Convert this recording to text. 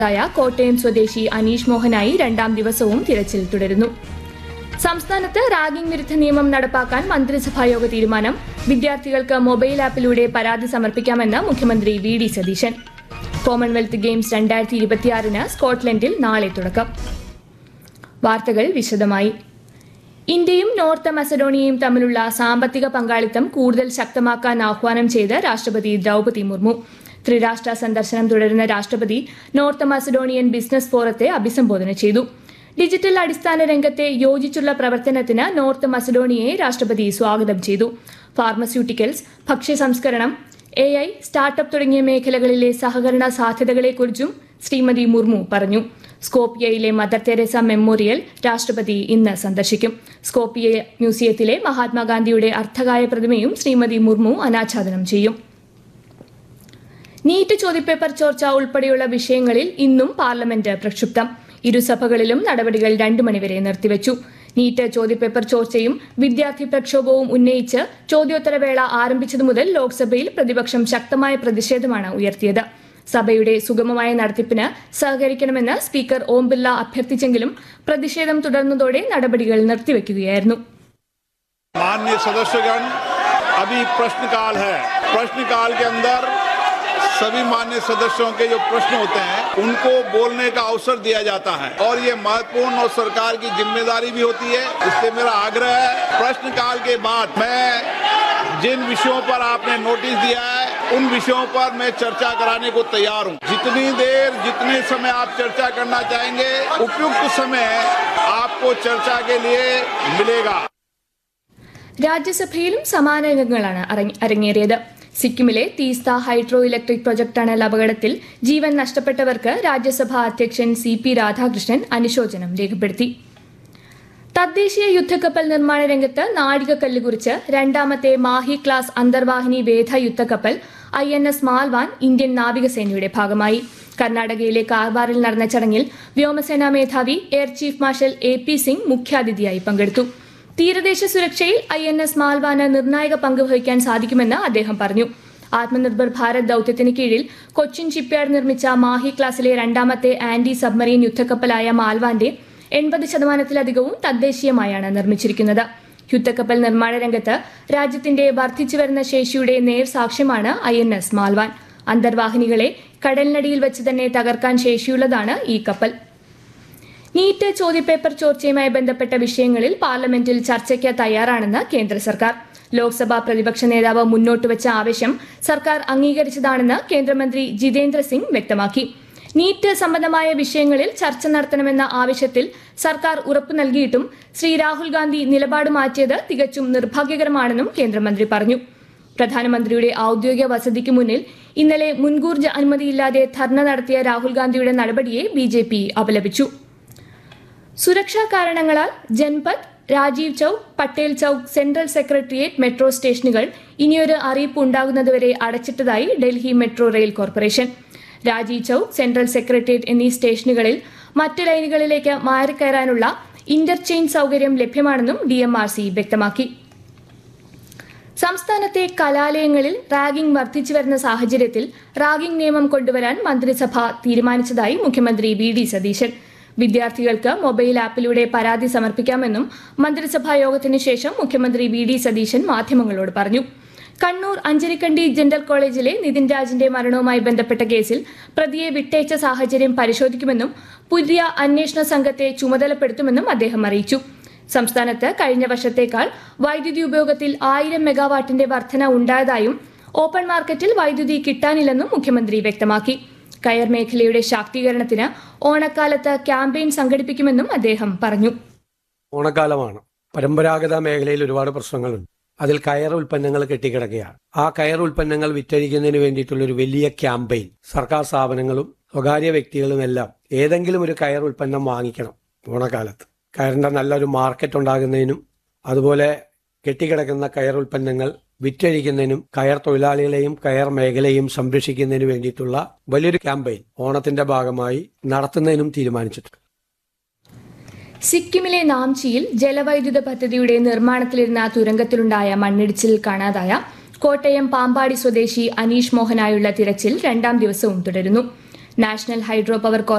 ായ കോട്ടയം സ്വദേശി അനീഷ് മോഹനായി രണ്ടാം ദിവസവും തിരച്ചിൽ തുടരുന്നു സംസ്ഥാനത്ത് റാഗിംഗ് വിരുദ്ധ നിയമം നടപ്പാക്കാൻ മന്ത്രിസഭായോഗ തീരുമാനം വിദ്യാർത്ഥികൾക്ക് മൊബൈൽ ആപ്പിലൂടെ പരാതി സമർപ്പിക്കാമെന്ന് മുഖ്യമന്ത്രി V D Satheesan Commonwealth Games രണ്ടായിരത്തി ഇരുപത്തിയാറിന് സ്കോട്ട്ലൻഡിൽ നാളെ തുടക്കം വാർത്തകൾ വിശദമായി ഇന്ത്യയും നോർത്ത് മസഡോണിയയും തമ്മിലുള്ള സാമ്പത്തിക പങ്കാളിത്തം കൂടുതൽ ശക്തമാക്കാൻ ആഹ്വാനം ചെയ്ത് രാഷ്ട്രപതി ദ്രൗപതി മുർമു ത്രിരാഷ്ട്ര സന്ദർശനം തുടരുന്ന രാഷ്ട്രപതി നോർത്ത് മസഡോണിയൻ ബിസിനസ് ഫോറത്തെ അഭിസംബോധന ചെയ്തു ഡിജിറ്റൽ അടിസ്ഥാന രംഗത്തെ യോജിച്ചുള്ള പ്രവർത്തനത്തിന് നോർത്ത് മസഡോണിയയെ രാഷ്ട്രപതി സ്വാഗതം ചെയ്തു ഫാർമസ്യൂട്ടിക്കൽസ് ഭക്ഷ്യ സംസ്കരണം എ ഐ സ്റ്റാർട്ടപ്പ് തുടങ്ങിയ മേഖലകളിലെ സഹകരണ സാധ്യതകളെക്കുറിച്ചും ശ്രീമതി മുർമു പറഞ്ഞു സ്കോപ്പിയയിലെ മദർ തെരേസ മെമ്മോറിയൽ രാഷ്ട്രപതി ഇന്ന് സന്ദർശിക്കും സ്കോപ്പിയ മ്യൂസിയത്തിലെ മഹാത്മാഗാന്ധിയുടെ അർത്ഥകായ പ്രതിമയും ശ്രീമതി മുർമു അനാച്ഛാദനം ചെയ്യും നീറ്റ് ചോദ്യപേപ്പർ ചോർച്ച ഉൾപ്പെടെയുള്ള വിഷയങ്ങളിൽ ഇന്നും പാർലമെന്റ് പ്രക്ഷുബ്ധം ഇരുസഭകളിലും നടപടികൾ രണ്ടു മണിവരെ നിർത്തിവച്ചു നീറ്റ് ചോദ്യപേപ്പർ ചോർച്ചയും വിദ്യാർത്ഥി പ്രക്ഷോഭവും ഉന്നയിച്ച് ചോദ്യോത്തരവേള ആരംഭിച്ചതു മുതൽ ലോക്സഭയിൽ പ്രതിപക്ഷം ശക്തമായ പ്രതിഷേധമാണ് ഉയർത്തിയത് സഭയുടെ സുഗമമായ നടത്തിപ്പിന് സഹകരിക്കണമെന്ന് സ്പീക്കർ ഓം ബിർള അഭ്യർത്ഥിച്ചെങ്കിലും പ്രതിഷേധം തുടർന്നതോടെ നടപടികൾ നിർത്തിവെക്കുകയായിരുന്നു माननीय सदस्यगण अभी प्रश्नकाल है प्रश्नकाल के अंदर सभी मान्य सदस्यों के जो प्रश्न होते हैं उनको बोलने का अवसर दिया जाता है और ये महत्वपूर्ण और सरकार की जिम्मेदारी भी होती है इसलिए मेरा आग्रह है प्रश्नकाल के बाद मैं जिन विषयों पर आपने नोटिस दिया है उन विषयों पर मैं चर्चा कराने को तैयार हूँ जितनी देर जितने समय आप चर्चा करना चाहेंगे उपयुक्त समय आपको चर्चा के लिए मिलेगा രാജ്യസഭയിലും സമാന രംഗങ്ങളാണ് അരങ്ങ- അരങ്ങേറിയത് സിക്കിമിലെ Teesta hydro electric project tunnel അപകടത്തിൽ ജീവൻ നഷ്ടപ്പെട്ടവർക്ക് രാജ്യസഭാ അധ്യക്ഷൻ സി പി രാധാകൃഷ്ണൻ അനുശോചനം രേഖപ്പെടുത്തി തദ്ദേശീയ യുദ്ധക്കപ്പൽ നിർമ്മാണ രംഗത്ത് നാഴികക്കല്ല് കുറിച്ച് രണ്ടാമത്തെ മാഹി ക്ലാസ് അന്തർവാഹിനി വേധ യുദ്ധക്കപ്പൽ I N S Malvan Indian നാവികസേനയുടെ ഭാഗമായി കർണാടകയിലെ കാർവാറിൽ നടന്ന ചടങ്ങിൽ വ്യോമസേനാ മേധാവി air chief marshal A P Singh മുഖ്യാതിഥിയായി പങ്കെടുത്തു തീരദേശ സുരക്ഷയിൽ ഐ എൻ എസ് മാൽവാന് നിർണായക പങ്ക് വഹിക്കാൻ സാധിക്കുമെന്ന് അദ്ദേഹം പറഞ്ഞു ആത്മനിർഭർ ഭാരത് ദൌത്യത്തിന് കീഴിൽ കൊച്ചിൻ ഷിപ്പ്യാർഡ് നിർമ്മിച്ച മാഹി ക്ലാസിലെ രണ്ടാമത്തെ ആന്റി സബ്മറീൻ യുദ്ധക്കപ്പലായ മാൽവാന്റെ എൺപത് ശതമാനത്തിലധികവും തദ്ദേശീയമായാണ് നിർമ്മിച്ചിരിക്കുന്നത് യുദ്ധക്കപ്പൽ നിർമ്മാണ രംഗത്ത് രാജ്യത്തിന്റെ വർദ്ധിച്ചു വരുന്ന ശേഷിയുടെ നേർസാക്ഷ്യമാണ് ഐ എൻ എസ് മാൽവാൻ അന്തർവാഹിനികളെ കടലിനടിയിൽ വെച്ച് തന്നെ തകർക്കാൻ ശേഷിയുള്ളതാണ് ഈ കപ്പൽ നീറ്റ് ചോദ്യപേപ്പർ ചോർച്ചയുമായി ബന്ധപ്പെട്ട വിഷയങ്ങളിൽ പാർലമെന്റിൽ ചർച്ചയ്ക്ക് തയ്യാറാണെന്ന് കേന്ദ്ര സർക്കാർ ലോക്സഭാ പ്രതിപക്ഷ നേതാവ് മുന്നോട്ട് വെച്ച ആവശ്യം സർക്കാർ അംഗീകരിച്ചതാണെന്ന് കേന്ദ്രമന്ത്രി ജിതേന്ദ്ര സിംഗ് വ്യക്തമാക്കി നീറ്റ് സംബന്ധമായ വിഷയങ്ങളിൽ ചർച്ച നടത്തണമെന്ന ആവശ്യത്തിൽ സർക്കാർ ഉറപ്പു നൽകിയിട്ടും ശ്രീ രാഹുൽ ഗാന്ധി നിലപാട് മാറ്റിയത് തികച്ചും നിർഭാഗ്യകരമാണെന്നും കേന്ദ്രമന്ത്രി പറഞ്ഞു പ്രധാനമന്ത്രിയുടെ ഔദ്യോഗിക വസതിക്ക് മുന്നിൽ ഇന്നലെ മുൻകൂർ ജ- അനുമതിയില്ലാതെ ധർണ നടത്തിയ രാഹുൽ ഗാന്ധിയുടെ നടപടിയെ ബി അപലപിച്ചു സുരക്ഷാ കാരണങ്ങളാൽ Janpath Rajiv Chowk Patel Chowk central secretariat metro സ്റ്റേഷനുകൾ ഇനിയൊരു അറിയിപ്പ് ഉണ്ടാകുന്നതുവരെ അടച്ചിട്ടതായി Delhi metro rail corporation Rajiv Chowk central secretariat എന്നീ സ്റ്റേഷനുകളിൽ മറ്റ് ലൈനുകളിലേക്ക് മാറിക്കയറാനുള്ള ഇന്റർചെയ്ഞ്ച് സൗകര്യം ലഭ്യമാണെന്നും ഡി വ്യക്തമാക്കി സംസ്ഥാനത്തെ കലാലയങ്ങളിൽ റാഗിംഗ് വർദ്ധിച്ചു വരുന്ന സാഹചര്യത്തിൽ റാഗിംഗ് നിയമം കൊണ്ടുവരാൻ മന്ത്രിസഭ തീരുമാനിച്ചതായി മുഖ്യമന്ത്രി വി ഡി സതീശൻ വിദ്യാർത്ഥികൾക്ക് മൊബൈൽ ആപ്പിലൂടെ പരാതി സമർപ്പിക്കാമെന്നും മന്ത്രിസഭാ യോഗത്തിന് ശേഷം മുഖ്യമന്ത്രി വി ഡി സതീശൻ മാധ്യമങ്ങളോട് പറഞ്ഞു കണ്ണൂർ അഞ്ചരിക്കണ്ടി ജനറൽ കോളേജിലെ നിതിൻ രാജിന്റെ മരണവുമായി ബന്ധപ്പെട്ട കേസിൽ പ്രതിയെ വിട്ടയച്ച സാഹചര്യം പരിശോധിക്കുമെന്നും പുതിയ അന്വേഷണ സംഘത്തെ ചുമതലപ്പെടുത്തുമെന്നും അദ്ദേഹം അറിയിച്ചു സംസ്ഥാനത്ത് കഴിഞ്ഞ വർഷത്തേക്കാൾ വൈദ്യുതി ഉപയോഗത്തിൽ ആയിരം മെഗാവാട്ടിന്റെ വർധന ഉണ്ടായതായും ഓപ്പൺ മാർക്കറ്റിൽ വൈദ്യുതി കിട്ടാനില്ലെന്നും മുഖ്യമന്ത്രി വ്യക്തമാക്കി കയർ മേഖലയുടെ ശാക്തീകരണത്തിന് ഓണക്കാലത്ത് ക്യാമ്പയിൻ സംഘടിപ്പിക്കുമെന്നും അദ്ദേഹം പറഞ്ഞു ഓണക്കാലമാണ് പരമ്പരാഗത മേഖലയിൽ ഒരുപാട് പ്രശ്നങ്ങളുണ്ട് അതിൽ കയർ ഉൽപ്പന്നങ്ങൾ കെട്ടിക്കിടക്കുകയാണ് ആ കയർ ഉൽപ്പന്നങ്ങൾ വിറ്റഴിക്കുന്നതിന് വേണ്ടിയിട്ടുള്ള ഒരു വലിയ ക്യാമ്പയിൻ സർക്കാർ സ്ഥാപനങ്ങളും സ്വകാര്യ വ്യക്തികളും എല്ലാം ഏതെങ്കിലും ഒരു കയർ ഉൽപ്പന്നം വാങ്ങിക്കണം ഓണക്കാലത്ത് കയറിന്റെ നല്ലൊരു മാർക്കറ്റ് ഉണ്ടാകുന്നതിനും അതുപോലെ കെട്ടിക്കിടക്കുന്ന കയർ ഉൽപ്പന്നങ്ങൾ വിറ്റഴിക്കുന്നതിനും കയർ തൊഴിലാളികളെയും കയർ മേഖലയും സംരക്ഷിക്കുന്നതിന് വേണ്ടിയിട്ടുള്ള വലിയൊരു ക്യാമ്പയിൻ ഓണത്തിന്റെ ഭാഗമായി നടത്തുന്നതിനും തീരുമാനിച്ചിട്ടുണ്ട് സിക്കിമിലെ നാംചിയിൽ ജലവൈദ്യുത പദ്ധതിയുടെ നിർമ്മാണത്തിലിരുന്ന തുരങ്കത്തിലുണ്ടായ മണ്ണിടിച്ചിൽ കാണാതായ കോട്ടയം പാമ്പാടി സ്വദേശി അനീഷ് മോഹനായുള്ള തിരച്ചിൽ രണ്ടാം ദിവസവും തുടരുന്നു നാഷണൽ ഹൈഡ്രോ പവർ